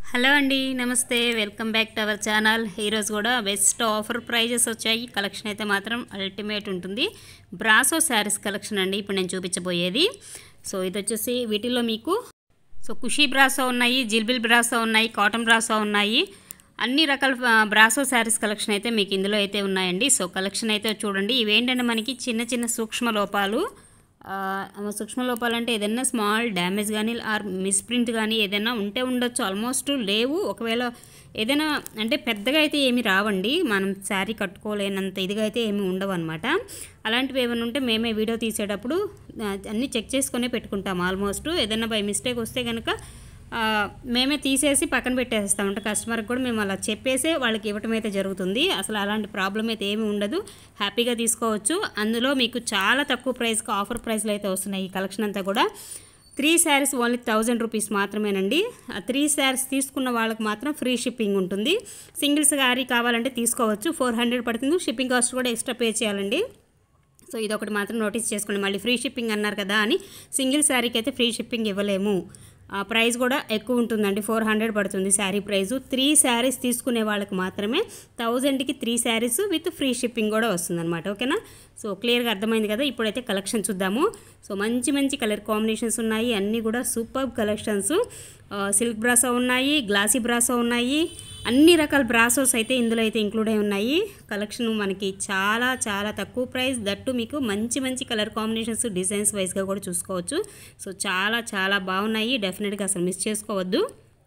hello అండి నమస్తే welcome back to our channel ఈరోజు కూడా బెస్ట్ ఆఫర్ ప్రైజెస్ వచ్చాయి కలెక్షన్ అయితే మాత్రం అల్టిమేట్ ఉంటుంది బ్రాసో శారీస్ కలెక్షన్ అండి ఇప్పుడు నేను చూపించబోయేది సో ఇది వచ్చేసి వీటిల్లో మీకు సో కుషీ బ్రాసో ఉన్నాయి జిల్బిల్ బ్రాసో ఉన్నాయి కాటన్ బ్రాసో ఉన్నాయి అన్ని రకాల ఆ, బ్రాసో శారీస్ కలెక్షన్ అయితే మీకు ఇందులో అయితే ఉన్నాయండి సో కలెక్షన్ అయితే చూడండి ఇవేంటంటే మనకి చిన్న చిన్న సూక్ష్మ లోపాలు ఆ, సూక్ష్మ లోపాలు అంటే ఏదైనా స్మాల్ డ్యామేజ్ కానీ ఆర్ మిస్ప్రింట్ కానీ ఏదైనా ఉంటే ఉండొచ్చు ఆల్మోస్ట్ లేవు ఒకవేళ ఏదైనా అంటే పెద్దగా అయితే ఏమి రావండి మనం శారీ కట్టుకోలేనంత ఇదిగా అయితే ఏమి ఉండవు అనమాట అలాంటివి ఏమైనా ఉంటే మేమే వీడియో తీసేటప్పుడు ఆ, అన్నీ చెక్ చేసుకునే పెట్టుకుంటాం ఆల్మోస్ట్ ఏదైనా బై మిస్టేక్ వస్తే కనుక ఆ, మేమే తీసేసి పక్కన పెట్టేస్తాం అంటే కస్టమర్కి కూడా మేము అలా చెప్పేసే వాళ్ళకి ఇవ్వటం అయితే జరుగుతుంది అసలు అలాంటి ప్రాబ్లం అయితే ఏమీ ఉండదు హ్యాపీగా తీసుకోవచ్చు అందులో మీకు చాలా తక్కువ ప్రైస్కి ఆఫర్ ప్రైస్లో అయితే వస్తున్నాయి ఈ కలెక్షన్ అంతా కూడా three saris only thousand rupees మాత్రమేనండి ఆ త్రీ శారీస్ తీసుకున్న వాళ్ళకి మాత్రం ఫ్రీ షిప్పింగ్ ఉంటుంది సింగిల్ శారీ కావాలంటే తీసుకోవచ్చు ఫోర్ హండ్రెడ్ పడుతుంది షిప్పింగ్ కాస్ట్ కూడా ఎక్స్ట్రా పే చేయాలండి సో ఇది ఒకటి మాత్రం నోటీస్ చేసుకోండి మళ్ళీ ఫ్రీ షిప్పింగ్ అన్నారు కదా అని సింగిల్ శారీకి అయితే ఫ్రీ షిప్పింగ్ ఇవ్వలేము ఆ ప్రైస్ కూడా ఎక్కువ ఉంటుందండి ఫోర్ హండ్రెడ్ పడుతుంది శారీ ప్రైస్ త్రీ శారీస్ తీసుకునే వాళ్ళకి మాత్రమే థౌజండ్కి three saris with free shipping కూడా వస్తుందన్నమాట ఓకేనా సో క్లియర్గా అర్థమైంది కదా ఇప్పుడైతే కలెక్షన్ చూద్దాము సో మంచి మంచి కలర్ కాంబినేషన్స్ ఉన్నాయి అన్నీ కూడా సూపర్ కలెక్షన్స్ సిల్క్ బ్రాసో ఉన్నాయి గ్లాసీ బ్రాసో ఉన్నాయి అన్ని రకాల బ్రాసోస్ అయితే ఇందులో అయితే ఇంక్లూడ్ అయి ఉన్నాయి కలెక్షన్ మనకి చాలా చాలా తక్కువ ప్రైస్ దట్టు మీకు మంచి మంచి కలర్ కాంబినేషన్స్ డిజైన్స్ వైజ్గా కూడా చూసుకోవచ్చు సో చాలా చాలా బాగున్నాయి డెఫినెట్గా అసలు మిస్ చేసుకోవద్దు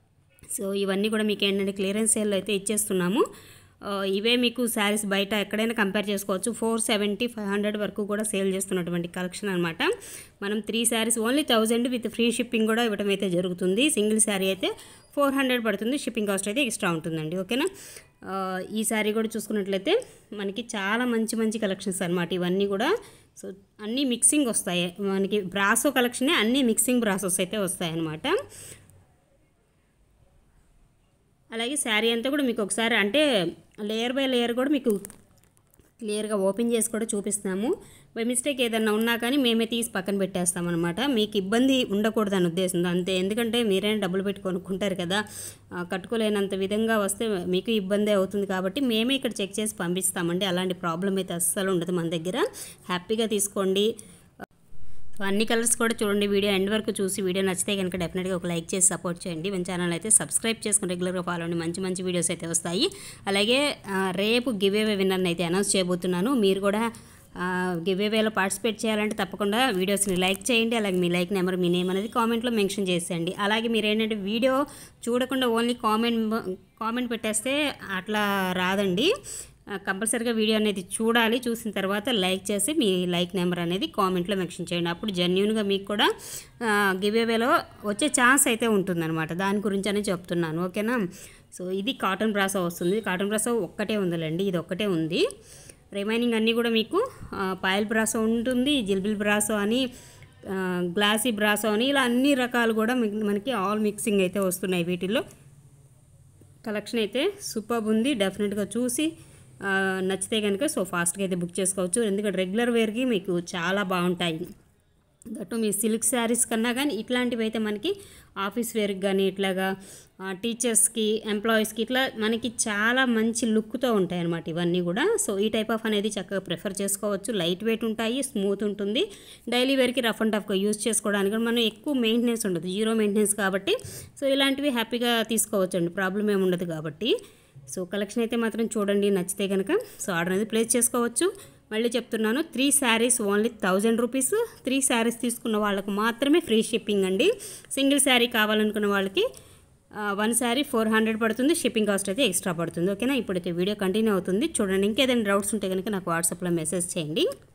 సో ఇవన్నీ కూడా మీకు ఏంటంటే క్లియరెన్స్ సేల్లో అయితే ఇచ్చేస్తున్నాము ఆ, ఇవే మీకు శారీస్ బయట ఎక్కడైనా కంపేర్ చేసుకోవచ్చు ఫోర్ సెవెంటీ ఫైవ్ హండ్రెడ్ వరకు కూడా సేల్ చేస్తున్నటువంటి కలెక్షన్ అనమాట మనం three saris only thousand with free shipping కూడా ఇవ్వడం అయితే జరుగుతుంది సింగిల్ శారీ అయితే ఫోర్ హండ్రెడ్ పడుతుంది షిప్పింగ్ కాస్ట్ అయితే ఎక్స్ట్రా ఉంటుందండి ఓకేనా ఆ, ఈ శారీ కూడా చూసుకున్నట్లయితే మనకి చాలా మంచి మంచి కలెక్షన్స్ అనమాట ఇవన్నీ కూడా సో అన్నీ మిక్సింగ్ వస్తాయి మనకి బ్రాసో కలెక్షనే అన్నీ మిక్సింగ్ బ్రాసోస్ అయితే వస్తాయి అన్నమాట అలాగే శారీ అంతా కూడా మీకు ఒకసారి అంటే లేయర్ బై లేయర్ కూడా మీకు క్లియర్గా ఓపెన్ చేసి కూడా చూపిస్తున్నాము బై మిస్టేక్ ఏదన్నా ఉన్నా కానీ మేమే తీసి పక్కన పెట్టేస్తాం అనమాట మీకు ఇబ్బంది ఉండకూడదు అని ఉద్దేశంతో అంతే ఎందుకంటే మీరైనా డబ్బులు పెట్టి కొనుక్కుంటారు కదా ఆ, కట్టుకోలేనంత విధంగా వస్తే మీకు ఇబ్బంది అవుతుంది కాబట్టి మేమే ఇక్కడ చెక్ చేసి పంపిస్తామండి అలాంటి ప్రాబ్లం అయితే అస్సలు ఉండదు మన దగ్గర హ్యాపీగా తీసుకోండి సో అన్ని కలర్స్ కూడా చూడండి వీడియో ఎండ్ వరకు చూసి వీడియో నచ్చితే కనుక డెఫినెట్గా ఒక లైక్ చేసి సపోర్ట్ చేయండి మన ఛానల్ అయితే సబ్స్క్రైబ్ చేసుకుని రెగ్యులర్గా ఫాలో అండి మంచి మంచి వీడియోస్ అయితే వస్తాయి అలాగే ఆ, రేపు గివ్ అవే విన్నర్ని అయితే అనౌన్స్ చేయబోతున్నాను మీరు కూడా గివ్ అవేలో పార్టిసిపేట్ చేయాలంటే తప్పకుండా వీడియోస్ని లైక్ చేయండి అలాగే మీ లైక్ నెంబర్ మీ నేమ్ అనేది కామెంట్లో మెన్షన్ చేసేయండి అలాగే మీరు ఏంటంటే వీడియో చూడకుండా ఓన్లీ కామెంట్ కామెంట్ పెట్టేస్తే అట్లా రాదండి ఆ, కంపల్సరీగా వీడియో అనేది చూడాలి చూసిన తర్వాత లైక్ చేసి మీ లైక్ నెంబర్ అనేది కామెంట్లో మెన్షన్ చేయండి అప్పుడు జెన్యున్గా మీకు కూడా గివ్ అవేలో వచ్చే ఛాన్స్ అయితే ఉంటుందన్నమాట దాని గురించి అని చెప్తున్నాను ఓకేనా సో ఇది కాటన్ బ్రాసో వస్తుంది కాటన్ బ్రాసో ఒక్కటే ఉందిలేండి ఇది ఒక్కటే ఉంది రిమైనింగ్ అన్నీ కూడా మీకు ఆ, పాయల్ బ్రాసో ఉంటుంది జిల్బిల్ బ్రాసో అని ఆ, గ్లాసీ బ్రాసో అని ఇలా అన్ని రకాలు కూడా మీకు- మనకి ఆల్ మిక్సింగ్ అయితే వస్తున్నాయి వీటిల్లో కలెక్షన్ అయితే సూపర్ ఉంది డెఫినెట్గా చూసి ఆ, నచ్చితే కనుక సో ఫాస్ట్గా అయితే బుక్ చేసుకోవచ్చు ఎందుకంటే రెగ్యులర్ వేర్కి మీకు చాలా బాగుంటాయి దట్టు మీ సిల్క్ శారీస్ కన్నా కానీ ఇట్లాంటివి అయితే మనకి ఆఫీస్ వేర్కి కానీ ఇట్లాగా ఆ, టీచర్స్కి ఎంప్లాయీస్కి ఇట్లా మనకి చాలా మంచి లుక్తో ఉంటాయి అన్నమాట ఇవన్నీ కూడా సో ఈ టైప్ ఆఫ్ అనేది చక్కగా ప్రిఫర్ చేసుకోవచ్చు లైట్ వెయిట్ ఉంటాయి స్మూత్ ఉంటుంది డైలీ వేర్కి రఫ్ అండ్ టఫ్గా యూజ్ చేసుకోవడానికి కూడా మనం ఎక్కువ మెయింటెనెన్స్ ఉండదు జీరో మెయింటెనెన్స్ కాబట్టి సో ఇలాంటివి హ్యాపీగా తీసుకోవచ్చు అండి ప్రాబ్లం ఏమి ఉండదు కాబట్టి సో కలెక్షన్ అయితే మాత్రం చూడండి నచ్చితే కనుక సో ఆర్డర్ అనేది ప్లేస్ చేసుకోవచ్చు మళ్ళీ చెప్తున్నాను three saris only thousand rupees three saris తీసుకున్న వాళ్ళకు మాత్రమే ఫ్రీ షిప్పింగ్ అండి సింగిల్ శారీ కావాలనుకున్న వాళ్ళకి వన్ శారీ ఫోర్ హండ్రెడ్ పడుతుంది షిప్పింగ్ కాస్ట్ అయితే ఎక్స్ట్రా పడుతుంది ఓకేనా ఇప్పుడైతే వీడియో కంటిన్యూ అవుతుంది చూడండి ఇంకేదైనా డౌట్స్ ఉంటే కనుక నాకు వాట్సాప్లో మెసేజ్ చేయండి